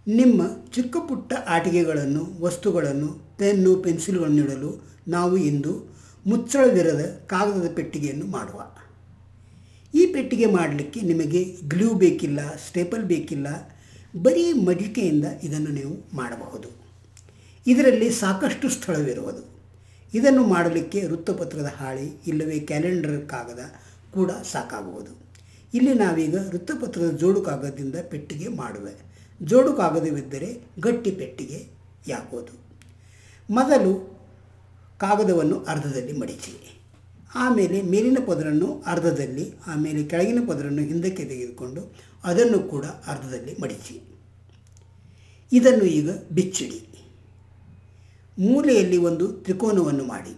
ನಿಮ್ಮ ಚಿಕ್ಕ ಪುಟ್ಟ ಆಟಿಕೆಗಳನ್ನು ವಸ್ತುಗಳನ್ನು ಪೆನ್ನು ಪೆನ್ಸಿಲ್ಗಳನ್ನು ಇಡಲು ನಾವು ಇಂದು ಮುಚ್ಚಳವಿರದ ಕಾಗದದ ಪೆಟ್ಟಿಗೆಯನ್ನು ಮಾಡುವ ಈ ಪೆಟ್ಟಿಗೆ ಮಾಡಲಿಕ್ಕೆ ನಿಮಗೆ ಗ್ಲೂ ಬೇಕಿಲ್ಲ ಸ್ಟೇಪಲ್ ಬೇಕಿಲ್ಲ ಬರೀ ಮಡಿಕೆಯಿಂದ ಇದನ್ನು ನೀವು ಮಾಡಬಹುದು ಇದರಲ್ಲಿ ಸಾಕಷ್ಟು ಸ್ಥಳವಿರುವುದು ಇದನ್ನು ಮಾಡಲಿಕ್ಕೆ ವೃತ್ತಪತ್ರದ ಹಾಳಿ ಇಲ್ಲವೇ ಕ್ಯಾಲೆಂಡರ್ ಕಾಗದ ಕೂಡ ಸಾಕಾಗುವುದು ಇಲ್ಲಿ ನಾವೀಗ ವೃತ್ತಪತ್ರದ ಜೋಡು ಕಾಗದದಿಂದ ಪೆಟ್ಟಿಗೆ ಮಾಡುವೆ ಜೋಡು ಕಾಗದವಿದ್ದರೆ ಗಟ್ಟಿ ಪೆಟ್ಟಿಗೆ ಯಾಕೋದು ಮೊದಲು ಕಾಗದವನ್ನು ಅರ್ಧದಲ್ಲಿ ಮಡಿಚಿ ಆಮೇಲೆ ಮೇಲಿನ ಪದರನ್ನು ಅರ್ಧದಲ್ಲಿ ಆಮೇಲೆ ಕೆಳಗಿನ ಪದರನ್ನು ಹಿಂದಕ್ಕೆ ತೆಗೆದುಕೊಂಡು ಅದನ್ನು ಕೂಡ ಅರ್ಧದಲ್ಲಿ ಮಡಿಚಿ ಇದನ್ನು ಈಗ ಬಿಚ್ಚಿಡಿ ಮೂಲೆಯಲ್ಲಿ ಒಂದು ತ್ರಿಕೋನವನ್ನು ಮಾಡಿ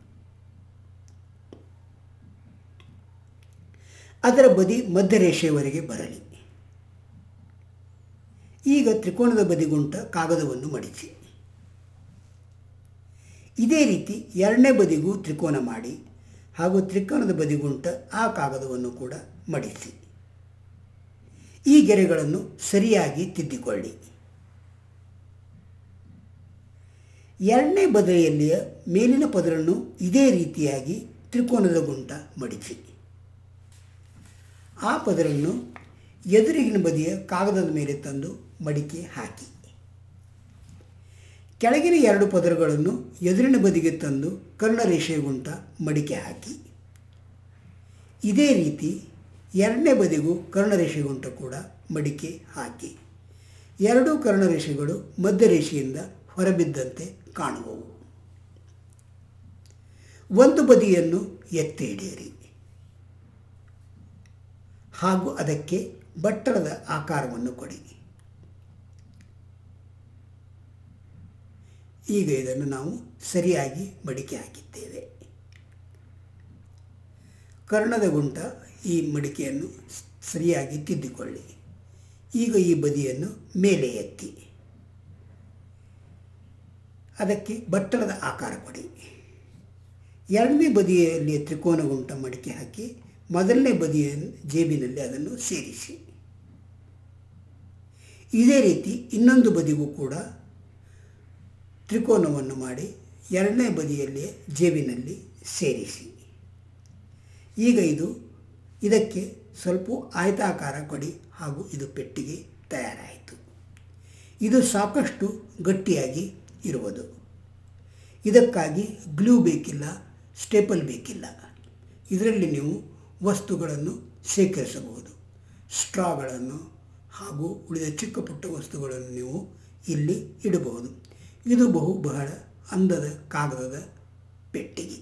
ಅದರ ಬದಿ ಮಧ್ಯರೇಷೆಯವರೆಗೆ ಬರಲಿ ಈಗ ತ್ರಿಕೋನದ ಬದಿಗುಂಟ ಕಾಗದವನ್ನು ಮಡಿಚಿ ಇದೇ ರೀತಿ ಎರಡನೇ ಬದಿಗೂ ತ್ರಿಕೋನ ಮಾಡಿ ಹಾಗೂ ತ್ರಿಕೋನದ ಬದಿಗುಂಟ ಆ ಕಾಗದವನ್ನು ಕೂಡ ಮಡಿಸಿ ಈ ಗೆರೆಗಳನ್ನು ಸರಿಯಾಗಿ ತಿದ್ದಿಕೊಳ್ಳಿ ಎರಡನೇ ಬದಿಯಲ್ಲಿಯ ಮೇಲಿನ ಪದರನ್ನು ಇದೇ ರೀತಿಯಾಗಿ ತ್ರಿಕೋನದ ಗುಂಟ ಮಡಿಸಿ ಆ ಪದರನ್ನು ಎದುರಿಗಿನ ಬದಿಯ ಕಾಗದದ ಮೇಲೆ ತಂದು ಮಡಿಕೆ ಹಾಕಿ ಕೆಳಗಿನ ಎರಡು ಪದರಗಳನ್ನು ಎದುರಿನ ಬದಿಗೆ ತಂದು ಕರ್ಣರೇಷೆಯ ಗುಂಟ ಮಡಿಕೆ ಹಾಕಿ ಇದೇ ರೀತಿ ಎರಡನೇ ಬದಿಗೂ ಕರ್ಣರೇಷೆ ಗುಂಟ ಕೂಡ ಮಡಿಕೆ ಹಾಕಿ ಎರಡೂ ಕರ್ಣರೇಷೆಗಳು ಮಧ್ಯರೇಷೆಯಿಂದ ಹೊರಬಿದ್ದಂತೆ ಕಾಣುವವು ಒಂದು ಬದಿಯನ್ನು ಎತ್ತಿ ಹಿಡಿಯಿರಿ ಹಾಗೂ ಅದಕ್ಕೆ ಬಟ್ಟಲದ ಆಕಾರವನ್ನು ಕೊಡಿ ಈಗ ಇದನ್ನು ನಾವು ಸರಿಯಾಗಿ ಮಡಿಕೆ ಹಾಕಿದ್ದೇವೆ ಕರ್ಣದ ಗುಂಟ ಈ ಮಡಿಕೆಯನ್ನು ಸರಿಯಾಗಿ ತಿದ್ದಿಕೊಳ್ಳಿ ಈಗ ಈ ಬದಿಯನ್ನು ಮೇಲೆ ಎತ್ತಿ ಅದಕ್ಕೆ ಬಟ್ಟಲದ ಆಕಾರ ಕೊಡಿ ಎರಡನೇ ಬದಿಯಲ್ಲಿ ತ್ರಿಕೋನ ಗುಂಟ ಮಡಿಕೆ ಹಾಕಿ ಮೊದಲನೇ ಬದಿಯ ಜೇಬಿನಲ್ಲಿ ಅದನ್ನು ಸೇರಿಸಿ ಇದೇ ರೀತಿ ಇನ್ನೊಂದು ಬದಿಗೂ ಕೂಡ ತ್ರಿಕೋನವನ್ನು ಮಾಡಿ ಎರಡನೇ ಬದಿಯಲ್ಲಿ ಜೇಬಿನಲ್ಲಿ ಸೇರಿಸಿ ಈಗ ಇದು ಇದಕ್ಕೆ ಸ್ವಲ್ಪ ಆಯತಾಕಾರ ಕೊಡಿ ಹಾಗೂ ಇದು ಪೆಟ್ಟಿಗೆ ತಯಾರಾಯಿತು ಇದು ಸಾಕಷ್ಟು ಗಟ್ಟಿಯಾಗಿ ಇರುವುದು ಇದಕ್ಕಾಗಿ ಗ್ಲೂ ಬೇಕಿಲ್ಲ ಸ್ಟೇಪಲ್ ಬೇಕಿಲ್ಲ ಇದರಲ್ಲಿ ನೀವು ವಸ್ತುಗಳನ್ನು ಶೇಖರಿಸಬಹುದು ಸ್ಟ್ರಾಗಳನ್ನು ಹಾಗೂ ಉಳಿದ ಚಿಕ್ಕ ಪುಟ್ಟ ವಸ್ತುಗಳನ್ನು ನೀವು ಇಲ್ಲಿ ಇಡಬಹುದು ಇದು ಬಹು ಬಹಳ ಅಂದದ ಕಾಗದದ ಪೆಟ್ಟಿಗೆ